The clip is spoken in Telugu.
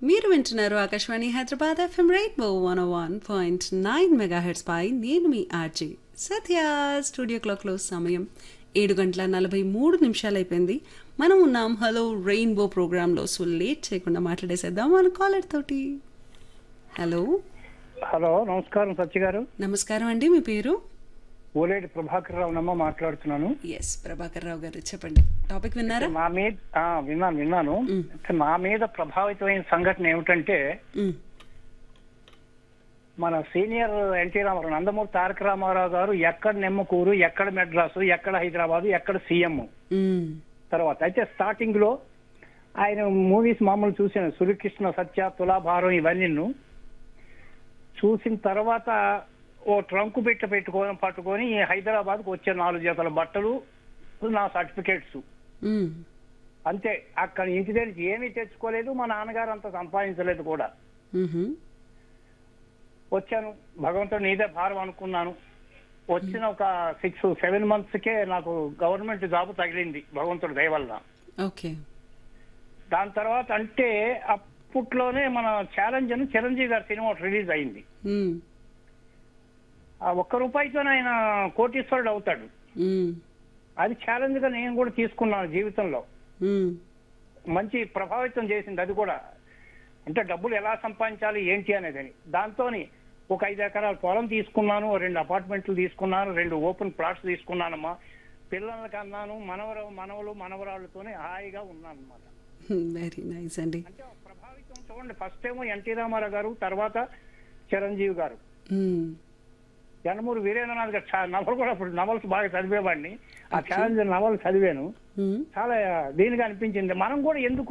మీరు వింటున్నారు Akashvani Hyderabad FM rainbow one one point nine megahertz పై నేను మీ ఆర్జీ సత్య స్టూడియో క్లాక్లో సమయం ఏడు గంటల నలభై మూడు నిమిషాలు అయిపోయింది మనం ఉన్నాం హలో రెయిన్బో ప్రోగ్రాంలో సో లేట్ చేయకుండా మాట్లాడేసేద్దాం మన కాలర్ తోటి హలో హలో నమస్కారం సత్య గారు నమస్కారం అండి మీ పేరు ఓలేటి ప్రభాకర్ రావు నమ్మ మాట్లాడుతున్నాను ఎస్ ప్రభాకర్ రావు గారు చెప్పండి టాపిక్ విన్నారా నా మీద ఆ, విన్నాను విన్నాను అయితే నా మీద ప్రభావితమైన సంఘటన ఏమిటంటే మ్, మన సీనియర్ ఎన్టీ రామారావు నందమూరి తారక రామారావు గారు ఎక్కడ నెమ్మకూరు ఎక్కడ మెడ్రాసు ఎక్కడ హైదరాబాదు ఎక్కడ సీఎం మ్, తర్వాత అయితే స్టార్టింగ్ లో ఆయన మూవీస్ మామూలు చూశాను సురికృష్ణ సత్య తులాభారం ఇవన్నీ చూసిన తర్వాత ఓ ట్రంక్ పెట్టి పెట్టుకొని పట్టుకొని హైదరాబాద్కు వచ్చే నాలుగు జతల బట్టలు నా సర్టిఫికేట్స్ మ్, అంతే అక్కడ ఇంటి దగ్గర ఏమీ తెచ్చుకోలేదు మా నాన్నగారు అంత సంపాదించలేదు కూడా మ్హూ, వచ్చాను భగవంతుడు నీదే భారం అనుకున్నాను వచ్చిన ఒక సిక్స్ సెవెన్ మంత్స్ కే నాకు గవర్నమెంట్ జాబ్ తగిలింది భగవంతుడు దయ వల్ల ఓకే దాని తర్వాత అంటే అప్పట్లోనే మన ఛాలెంజ్ అని చిరంజీవి గారి సినిమా ఒకటి రిలీజ్ అయింది మ్, ఆ ఒక్క రూపాయితోనే ఆయన కోటీశ్వరుడు అవుతాడు మ్, అది ఛాలెంజ్ గా నేను కూడా తీసుకున్నాను జీవితంలో మ్, మంచి ప్రభావితం చేసింది అది కూడా అంటే డబ్బులు ఎలా సంపాదించాలి ఏంటి అనేది దాంతో ఒక ఐదు ఎకరాల పొలం తీసుకున్నాను ఓ రెండు అపార్ట్మెంట్లు తీసుకున్నాను రెండు ఓపెన్ ప్లాట్స్ తీసుకున్నానమ్మా పిల్లలకి అన్నాను మనవర మనవలు మనవరాళ్ళతోనే హాయిగా ఉన్నాను అనమాట వెరీ నైస్ అండి అంటే ప్రభావితం చూడండి ఫస్ట్ ఏమో ఎన్టీ రామారావు గారు తర్వాత చిరంజీవి గారు మ్, జనమూరి వీరేంద్రనాథ్ గారు చా- నవలు కూడా ఇప్పుడు నవల్స్ బాగా చదివేవాడిని ఆ ఛాలెంజ్ నవలు చదివాను మ్. చాలా దీనిగా అనిపించింది మనం కూడా ఎందుకు